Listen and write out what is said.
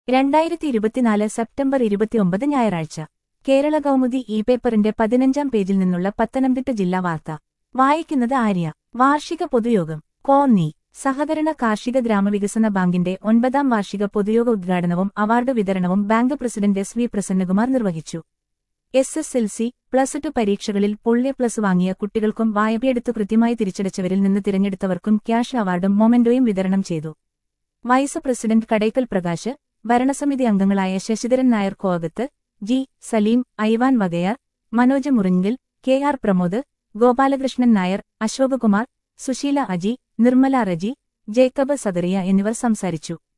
രണ്ടായിരത്തി ഇരുപത്തിനാല് സെപ്റ്റംബർ ഇരുപത്തിയൊമ്പത് ഞായറാഴ്ച കേരള കൗമുദി ഇ പേപ്പറിന്റെ പതിനഞ്ചാം പേജിൽ നിന്നുള്ള പത്തനംതിട്ട ജില്ലാ വാർത്ത വായിക്കുന്നത് ആര്യ വാർഷിക പൊതുയോഗം കോന്നി സഹകരണ കാർഷിക ഗ്രാമവികസന ബാങ്കിന്റെ ഒൻപതാം വാർഷിക പൊതുയോഗ ഉദ്ഘാടനവും അവാർഡ് വിതരണവും bank president S V Prasannakumar നിർവഹിച്ചു S S L C plus two പരീക്ഷകളിൽ പൊള്ളി പ്ലസ് വാങ്ങിയ കുട്ടികൾക്കും വായ്പയെടുത്തു കൃത്യമായി തിരിച്ചടച്ചവരിൽ നിന്ന് തിരഞ്ഞെടുത്തവർക്കും ക്യാഷ് അവാർഡും മൊമെന്റോയും വിതരണം ചെയ്തു വൈസ് പ്രസിഡന്റ് കടയ്ക്കൽ പ്രകാശ് ഭരണസമിതി അംഗങ്ങളായ Sasidharan Nair Kokath G Saleem Ivan Vakayar Manoj Muringil K R Pramod Gopalakrishnan Nair Asokakumar Susheela Aji Nirmala Reji Jacob Zachariah എന്നിവർ സംസാരിച്ചു